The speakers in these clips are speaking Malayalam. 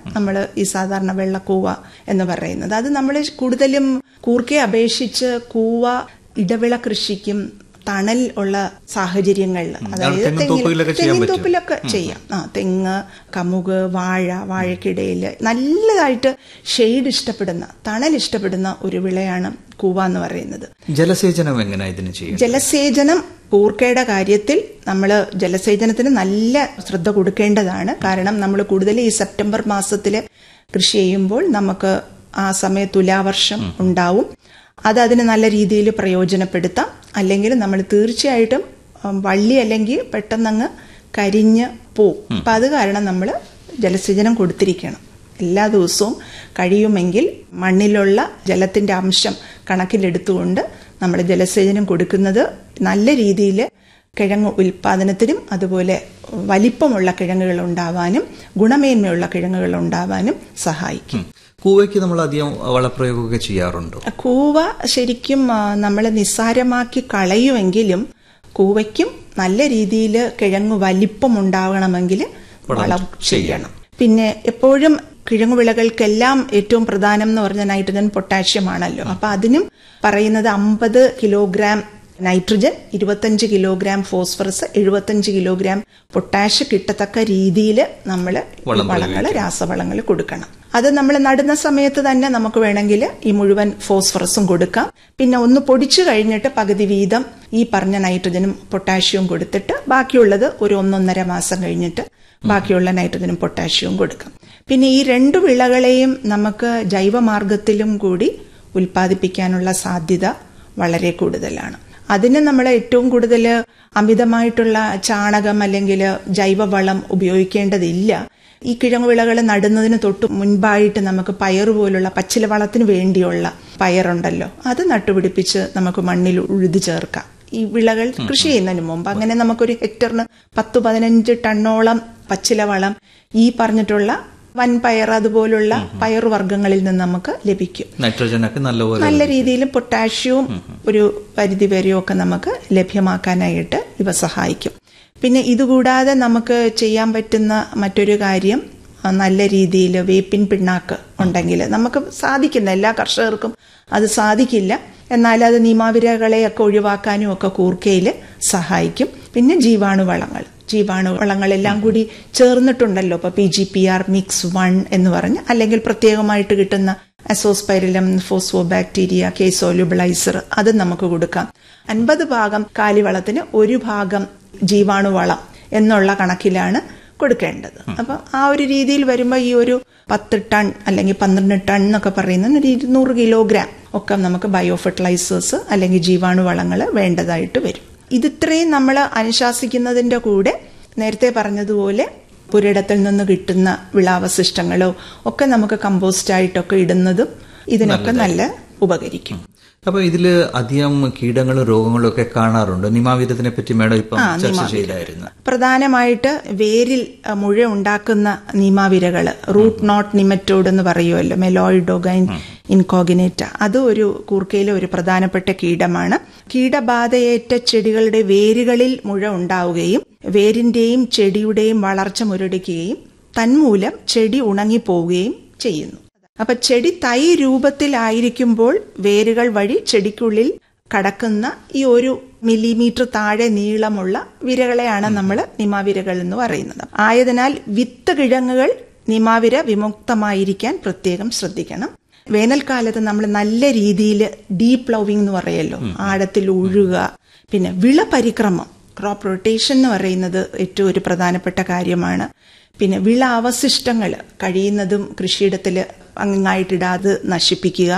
നമ്മൾ ഈ സാധാരണ വെള്ളക്കൂവ എന്ന് പറയുന്നത് അത് നമ്മൾ കൂടുതലും കൂർക്കയെ അപേക്ഷിച്ച് കൂവ ഇടവിള കൃഷിക്കും തണൽ ഉള്ള സാഹചര്യങ്ങളിൽ അതായത് തെങ്ങിൻ തോപ്പുകളിലൊക്കെ ചെയ്യാൻ തെങ്ങിൻ പറ്റും. തോപ്പിലൊക്കെ ചെയ്യാം ആ തെങ്ങ് കമുക് വാഴ വാഴക്കിടയിൽ നല്ലതായിട്ട് ഷെയ്ഡ് ഇഷ്ടപ്പെടുന്ന തണൽ ഇഷ്ടപ്പെടുന്ന ഒരു വിളയാണ് കൂവ എന്ന് പറയുന്നത് ജലസേചനം എങ്ങനെ ഇതിന് ചെയ്യും ജലസേചനം കൂർക്കയുടെ കാര്യത്തിൽ നമ്മൾ ജലസേചനത്തിന് നല്ല ശ്രദ്ധ കൊടുക്കേണ്ടതാണ് കാരണം നമ്മൾ കൂടുതൽ ഈ സെപ്റ്റംബർ മാസത്തിൽ കൃഷി ചെയ്യുമ്പോൾ നമുക്ക് ആ സമയത്ത് തുലാവർഷം ഉണ്ടാവും അത് അതിന് നല്ല രീതിയിൽ പ്രയോജനപ്പെടുത്താം അല്ലെങ്കിൽ നമ്മൾ തീർച്ചയായിട്ടും ഉം, വള്ളി അല്ലെങ്കിൽ പെട്ടെന്നങ്ങ് കരിഞ്ഞ് പോവും അപ്പം അത് കാരണം നമ്മൾ ജലസേചനം കൊടുത്തിരിക്കണം എല്ലാ ദിവസവും കഴിയുമെങ്കിൽ മണ്ണിലുള്ള ജലത്തിന്റെ അംശം കണക്കിലെടുത്തുകൊണ്ട് നമ്മൾ ജലസേചനം കൊടുക്കുന്നത് നല്ല രീതിയിൽ കിഴങ്ങ് ഉൽപാദനത്തിനും അതുപോലെ വലിപ്പമുള്ള കിഴങ്ങുകൾ ഉണ്ടാവാനും ഗുണമേന്മയുള്ള കിഴങ്ങുകൾ ഉണ്ടാവാനും സഹായിക്കും കൂവയ്ക്ക് നമ്മൾ അധികം വളപ്രയോഗമൊക്കെ ചെയ്യാറുണ്ടോ കൂവ ശരിക്കും നമ്മൾ നിസ്സാരമാക്കി കളയുമെങ്കിലും കൂവയ്ക്കും നല്ല രീതിയിൽ കിഴങ്ങ് വലിപ്പം ഉണ്ടാകണമെങ്കിൽ വളം ചെയ്യണം പിന്നെ എപ്പോഴും കിഴങ്ങു വിളകൾക്കെല്ലാം ഏറ്റവും പ്രധാനം എന്ന് പറഞ്ഞ നൈട്രജൻ പൊട്ടാഷ്യം ആണല്ലോ അപ്പൊ അതിനും പറയുന്നത് അമ്പത് കിലോഗ്രാം നൈട്രജൻ ഇരുപത്തഞ്ച് കിലോഗ്രാം ഫോസ്ഫറസ് എഴുപത്തഞ്ച് കിലോഗ്രാം പൊട്ടാഷ് കിട്ടത്തക്ക രീതിയിൽ നമ്മൾ വളങ്ങൾ രാസവളങ്ങൾ കൊടുക്കണം അത് നമ്മൾ നടുന്ന സമയത്ത് തന്നെ നമുക്ക് വേണമെങ്കിൽ ഈ മുഴുവൻ ഫോസ്ഫറസും കൊടുക്കാം പിന്നെ ഒന്ന് പൊടിച്ചു കഴിഞ്ഞിട്ട് പകുതി വീതം ഈ പറഞ്ഞ നൈട്രജനും പൊട്ടാഷ്യവും കൊടുത്തിട്ട് ബാക്കിയുള്ളത് ഒരു ഒന്നൊന്നര മാസം കഴിഞ്ഞിട്ട് ബാക്കിയുള്ള നൈട്രജനും പൊട്ടാഷ്യവും കൊടുക്കാം പിന്നെ ഈ രണ്ടു വിളകളെയും നമുക്ക് ജൈവമാർഗത്തിലും കൂടി ഉൽപ്പാദിപ്പിക്കാനുള്ള സാധ്യത വളരെ കൂടുതലാണ് അതിന് നമ്മൾ ഏറ്റവും കൂടുതൽ അമിതമായിട്ടുള്ള ചാണകം അല്ലെങ്കിൽ ജൈവവളം ഉപയോഗിക്കേണ്ടതില്ല ഈ കിഴങ്ങുവിളകൾ നടുന്നതിന് തൊട്ട് മുൻപായിട്ട് നമുക്ക് പയർ പോലുള്ള പച്ചില വളത്തിന് വേണ്ടിയുള്ള പയറുണ്ടല്ലോ അത് നട്ടുപിടിപ്പിച്ച് നമുക്ക് മണ്ണിൽ ഉഴുതു ചേർക്കാം ഈ വിളകൾ കൃഷി ചെയ്യുന്നതിന് മുമ്പ് അങ്ങനെ നമുക്കൊരു ഹെക്ടറിന് പത്ത് പതിനഞ്ച് ടണ്ണോളം പച്ചില വളം ഈ പറഞ്ഞിട്ടുള്ള വൻപയർ അതുപോലുള്ള പയറുവർഗ്ഗങ്ങളിൽ നിന്ന് നമുക്ക് ലഭിക്കും നൈട്രജൻ ഒക്കെ നല്ലപോലെ നല്ല രീതിയിൽ പൊട്ടാഷ്യവും ഒരു പരിധി വരെയും ഒക്കെ നമുക്ക് ലഭ്യമാക്കാനായിട്ട് ഇവ സഹായിക്കും പിന്നെ ഇതുകൂടാതെ നമുക്ക് ചെയ്യാൻ പറ്റുന്ന മറ്റൊരു കാര്യം ആ, നല്ല രീതിയിൽ വേപ്പിൻ പിണ്ണാക്ക് ഉണ്ടെങ്കിൽ നമുക്ക് സാധിക്കുന്ന എല്ലാ കർഷകർക്കും അത് സാധിക്കില്ല എന്നാൽ അത് നിയമാവിരകളെയൊക്കെ ഒഴിവാക്കാനും ഒക്കെ കൂർക്കയിൽ സഹായിക്കും പിന്നെ ജീവാണുവളങ്ങൾ ജീവാണുവളങ്ങളെല്ലാം കൂടി ചേർന്നിട്ടുണ്ടല്ലോ ഇപ്പൊ P G P R mix one എന്ന് പറഞ്ഞ് അല്ലെങ്കിൽ പ്രത്യേകമായിട്ട് കിട്ടുന്ന അസോസ്പൈരിലം ഫോസ്ഫോ ബാക്ടീരിയ കേസോലുബിളൈസർ അത് നമുക്ക് കൊടുക്കാം അൻപത് ഭാഗം കാലിവളത്തിന് ഒരു ഭാഗം ജീവാണുവളം എന്നുള്ള കണക്കിലാണ് കൊടുക്കേണ്ടത് അപ്പം ആ ഒരു രീതിയിൽ വരുമ്പോൾ ഈ ഒരു പത്ത് ടൺ അല്ലെങ്കിൽ പന്ത്രണ്ട് ടൺ എന്നൊക്കെ പറയുന്ന ഒരു ഇരുന്നൂറ് കിലോഗ്രാം ഒക്കെ നമുക്ക് ബയോ ഫെർട്ടിലൈസേഴ്സ് അല്ലെങ്കിൽ ജീവാണുവളങ്ങൾ വേണ്ടതായിട്ട് വരും ഇതിത്രയും നമ്മൾ അനുശാസിക്കുന്നതിന്റെ കൂടെ നേരത്തെ പറഞ്ഞതുപോലെ പുരയിടത്തിൽ നിന്ന് കിട്ടുന്ന വിളാവശിഷ്ടങ്ങളോ ഒക്കെ നമുക്ക് കമ്പോസ്റ്റ് ആയിട്ടൊക്കെ ഇടുന്നതും ഇതിനൊക്കെ നല്ല ഉപകരിക്കും അപ്പൊ ഇതില് അധികം കീടങ്ങളും രോഗങ്ങളും ഒക്കെ കാണാറുണ്ട് നിമാവിരത്തിനെ പറ്റി മേഡം ഇപ്പം ചർച്ച ചെയ്തായിരുന്നു പ്രധാനമായിട്ട് വേരിൽ അഹ്, മുഴ ഉണ്ടാക്കുന്ന നീമാവിരകള് റൂട്ട് നോട്ട് നിമറ്റോഡ് എന്ന് പറയുമല്ലോ മെലോയിഡോഗൈൻ ഇൻകോഗിനേറ്റ അത് ഒരു കൂർക്കയിലെ ഒരു പ്രധാനപ്പെട്ട കീടമാണ് കീടബാധയേറ്റ ചെടികളുടെ വേരുകളിൽ മുഴ ഉണ്ടാവുകയും വേരിന്റെയും ചെടിയുടെയും വളർച്ച മുരടിക്കുകയും തന്മൂലം ചെടി ഉണങ്ങിപ്പോവുകയും ചെയ്യുന്നു അപ്പൊ ചെടി തൈ രൂപത്തിലായിരിക്കുമ്പോൾ വേരുകൾ വഴി ചെടിക്കുള്ളിൽ കടക്കുന്ന ഈ ഒരു മില്ലിമീറ്റർ താഴെ നീളമുള്ള വിരകളെയാണ് നമ്മൾ നിമാവിരകൾ എന്ന് പറയുന്നത് ആയതിനാൽ വിത്ത് കിഴങ്ങുകൾ നിമാവിര വിമുക്തമായിരിക്കാൻ പ്രത്യേകം ശ്രദ്ധിക്കണം വേനൽക്കാലത്ത് നമ്മൾ നല്ല രീതിയിൽ ഡീപ് ലവിംഗ് എന്ന് പറയല്ലോ ആഴത്തിൽ ഉഴുക പിന്നെ വിള പരിക്രമം ക്രോപ്പ് റൊട്ടേഷൻ എന്ന് പറയുന്നത് ഏറ്റവും ഒരു പ്രധാനപ്പെട്ട കാര്യമാണ് പിന്നെ വിള അവശിഷ്ടങ്ങൾ കഴിയുന്നതും കൃഷിയിടത്തിൽ അങ്ങിങ്ങായിട്ടിടാതെ നശിപ്പിക്കുക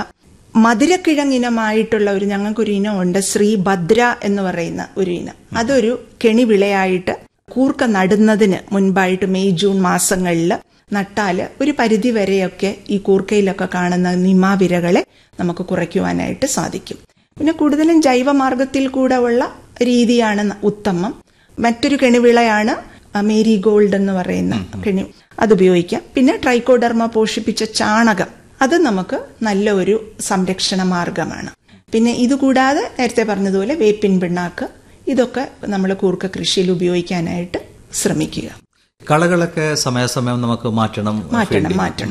മധുരക്കിഴങ്ങിനമായിട്ടുള്ള ഒരു ഞങ്ങൾക്കൊരു ഇനം ഉണ്ട് ശ്രീഭദ്ര എന്ന് പറയുന്ന ഒരു ഇനം അതൊരു കെണിവിളയായിട്ട് കൂർക്ക നടുന്നതിന് മുൻപായിട്ട് മെയ് ജൂൺ മാസങ്ങളിൽ നട്ടാല് ഒരു പരിധി വരെയൊക്കെ ഈ കൂർക്കയിലൊക്കെ കാണുന്ന നിമാവിരകളെ നമുക്ക് കുറയ്ക്കുവാനായിട്ട് സാധിക്കും പിന്നെ കൂടുതലും ജൈവമാർഗത്തിൽ കൂടെ ഉള്ള രീതിയാണ് ന- ഉത്തമം മറ്റൊരു കെണിവിളയാണ് മേരി ഗോൾഡ് എന്ന് പറയുന്ന കെണി അത് ഉപയോഗിക്കാം പിന്നെ ട്രൈക്കോഡർമ പോഷിപ്പിച്ച ചാണകം അത് നമുക്ക് നല്ല ഒരു സംരക്ഷണ മാർഗമാണ് പിന്നെ ഇതുകൂടാതെ നേരത്തെ പറഞ്ഞതുപോലെ വേപ്പിൻ പിണ്ണാക്ക് ഇതൊക്കെ നമ്മൾ കൂർക്ക കൃഷിയിൽ ഉപയോഗിക്കാനായിട്ട് ശ്രമിക്കുക കളകളൊക്കെ സമയാസമയം നമുക്ക് മാറ്റണം മാറ്റണം മാറ്റണം